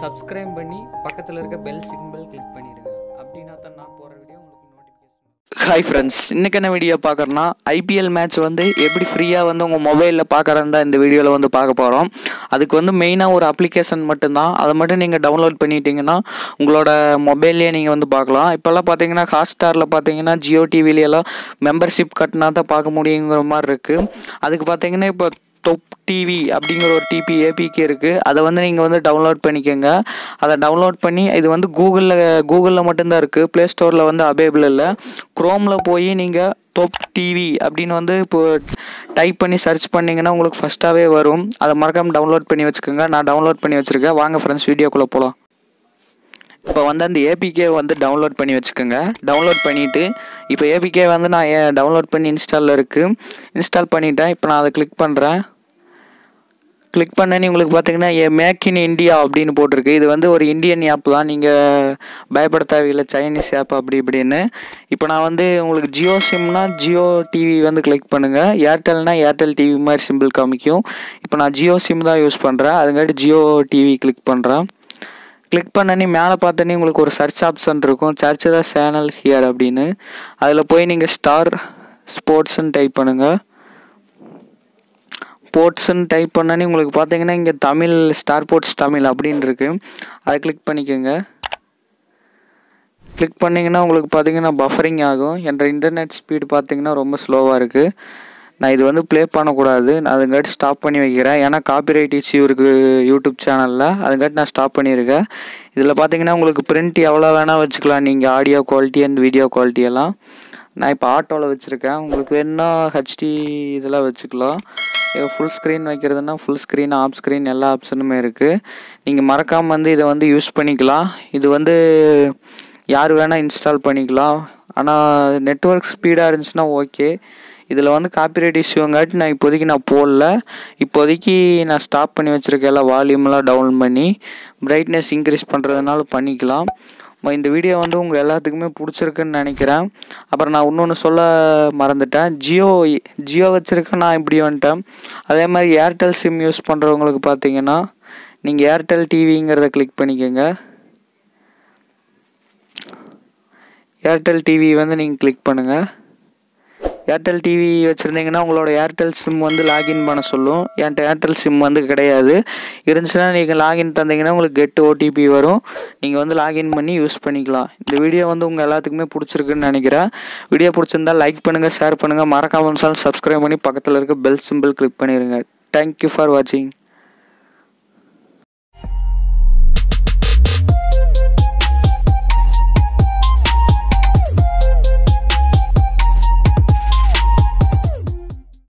subscribe பண்ணி பக்கத்தில் இருக்க பெல் சிம்பிள் கிளிக் பண்ணிடுங்க அப்படின்னா தான் நான் போகிற வீடியோ உங்களுக்கு நோட்டிஃபிகேஷன் ஹாய் ஃப்ரெண்ட்ஸ் இன்றைக்கி என்ன வீடியோ பார்க்குறோன்னா ஐபிஎல் மேட்ச் வந்து எப்படி ஃப்ரீயாக வந்து உங்கள் மொபைலில் பார்க்குறதா இந்த வீடியோவில் வந்து பார்க்க போகிறோம் அதுக்கு வந்து மெயினாக ஒரு அப்ளிகேஷன் மட்டும்தான் அதை மட்டும் நீங்கள் டவுன்லோட் பண்ணிட்டீங்கன்னா உங்களோட மொபைல்லையே நீங்கள் வந்து பார்க்கலாம் இப்போல்லாம் பார்த்தீங்கன்னா ஹாட்ஸ்டாரில் பார்த்தீங்கன்னா ஜியோ டிவிலையெல்லாம் மெம்பர்ஷிப் கட்டினா தான் பார்க்க முடியுங்கிற மாதிரி இருக்குது அதுக்கு பார்த்தீங்கன்னா இப்போ தொப் டிவி அப்படிங்கிற ஒரு டிபி ஏபிகே இருக்குது அதை வந்து நீங்கள் வந்து டவுன்லோட் பண்ணிக்கோங்க அதை டவுன்லோட் பண்ணி இது வந்து கூகுளில் கூகுளில் மட்டும்தான் இருக்குது ப்ளே ஸ்டோரில் வந்து அவைலபிள் இல்லை க்ரோமில் போய் நீங்கள் தொப் டிவி அப்படின்னு வந்து இப்போ டைப் பண்ணி சர்ச் பண்ணிங்கன்னா உங்களுக்கு ஃபஸ்ட்டாகவே வரும் அதை மறக்காமல் டவுன்லோட் பண்ணி வச்சுக்கோங்க நான் டவுன்லோட் பண்ணி வச்சுருக்கேன் வாங்க ஃப்ரெண்ட்ஸ் வீடியோக்குள்ளே போகலாம் இப்போ வந்து அந்த ஏபிகே வந்து டவுன்லோட் பண்ணி வச்சுக்கோங்க டவுன்லோட் பண்ணிவிட்டு இப்போ ஏபிகே வந்து நான் டவுன்லோட் பண்ணி இன்ஸ்டாலில் இருக்குது இன்ஸ்டால் பண்ணிட்டேன் இப்போ நான் அதை கிளிக் பண்ணுறேன் கிளிக் பண்ணனே உங்களுக்கு பார்த்தீங்கன்னா ஏ மேக் இன் இந்தியா அப்படின்னு போட்டிருக்கு இது வந்து ஒரு இந்தியன் ஆப் தான் நீங்கள் பயப்பட தேவையில்லை சைனீஸ் ஆப் அப்படி இப்படின்னு இப்போ நான் வந்து உங்களுக்கு ஜியோ சிம்னா ஜியோ டிவி வந்து கிளிக் பண்ணுங்கள் ஏர்டெல்னா ஏர்டெல் டிவி மாதிரி சிம்பிள் காமிக்கும் இப்போ நான் ஜியோ சிம் தான் யூஸ் பண்ணுறேன் அதுங்காட்டி ஜியோ டிவி கிளிக் பண்ணுறேன் கிளிக் பண்ணனே மேலே பார்த்தோன்னே உங்களுக்கு ஒரு சர்ச் ஆப்ஷன் இருக்கும் சர்ச் த சேனல் ஹியர் அப்படின்னு அதில் போய் நீங்கள் ஸ்டார் ஸ்போர்ட்ஸ்ன்னு டைப் பண்ணுங்கள் ஸ்போர்ட்ஸ்ன்னு டைப் பண்ணனே உங்களுக்கு பார்த்தீங்கன்னா இங்கே தமிழ் ஸ்டார் ஸ்போர்ட்ஸ் தமிழ் அப்படின்னு இருக்கு அதை கிளிக் பண்ணிக்கோங்க கிளிக் பண்ணிங்கன்னா உங்களுக்கு பார்த்தீங்கன்னா பஃபரிங் ஆகும் என்ற இன்டர்நெட் ஸ்பீடு பார்த்தீங்கன்னா ரொம்ப ஸ்லோவாக இருக்குது நான் இது வந்து ப்ளே பண்ணக்கூடாது நான் அதுங்காட்டி ஸ்டாப் பண்ணி வைக்கிறேன் ஏன்னா காப்பிரைட் இஷ்யூ இருக்குது யூடியூப் சேனலில் அதுங்காட்டி நான் ஸ்டாப் பண்ணியிருக்கேன் இதில் பார்த்தீங்கன்னா உங்களுக்கு பிரிண்ட் எவ்வளோ வேணால் வச்சுக்கலாம் நீங்கள் audio quality and video quality எல்லாம் நான் இப்போ ஆட்டோவில் வச்சுருக்கேன் உங்களுக்கு வேணுன்னா ஹெச்டி இதெல்லாம் வச்சுக்கலாம் ஃபுல் ஸ்க்ரீன் வைக்கிறதுனா ஃபுல் ஸ்க்ரீன் ஆஃப் ஸ்க்ரீன் எல்லா ஆப்ஷனுமே இருக்குது நீங்கள் மறக்காமல் வந்து இதை வந்து யூஸ் பண்ணிக்கலாம் இது வந்து யார் வேணால் இன்ஸ்டால் பண்ணிக்கலாம் ஆனால் நெட்ஒர்க் ஸ்பீடாக இருந்துச்சுன்னா ஓகே இதில் வந்து காப்பிரைட் இஷ்யூங்காட்டி நான் இப்போதைக்கு நான் போடல இப்போதைக்கு நான் ஸ்டாப் பண்ணி வச்சுருக்கேன் எல்லாம் வால்யூம்லாம் டவுன் பண்ணி பிரைட்னஸ் இன்க்ரீஸ் பண்ணுறதுனால பண்ணிக்கலாம் இந்த வீடியோ வந்து உங்கள் எல்லாத்துக்குமே பிடிச்சிருக்குன்னு நினைக்கிறேன் அப்புறம் நான் இன்னொன்று சொல்ல மறந்துட்டேன் ஜியோ ஜியோ வச்சுருக்கேன் நான் இப்படி வந்துட்டேன் அதே மாதிரி ஏர்டெல் சிம் யூஸ் பண்ணுறவங்களுக்கு பார்த்தீங்கன்னா நீங்கள் ஏர்டெல் டிவிங்கிறத கிளிக் பண்ணிக்கோங்க ஏர்டெல் டிவி வந்து நீங்கள் கிளிக் பண்ணுங்கள் ஏர்டெல் டிவி வச்சுருந்தீங்கன்னா உங்களோட ஏர்டெல் சிம் வந்து லாகின் பண்ண சொல்லும் என்கிட்ட ஏர்டெல் சிம் வந்து கிடையாது இருந்துச்சுன்னா நீங்கள் லாகின் தந்தீங்கன்னா உங்களுக்கு கெட் ஓடிபி வரும் நீங்கள் வந்து லாகின் பண்ணி யூஸ் பண்ணிக்கலாம் இந்த வீடியோ வந்து உங்கள் எல்லாத்துக்குமே பிடிச்சிருக்குன்னு நினைக்கிறேன் வீடியோ பிடிச்சிருந்தா லைக் பண்ணுங்கள் ஷேர் பண்ணுங்கள் மறக்காமல் சப்ஸ்கிரைப் பண்ணி பக்கத்தில் இருக்க பெல் சிம்பிள் கிளிக் பண்ணிடுங்க தேங்க்யூ ஃபார் வாட்சிங்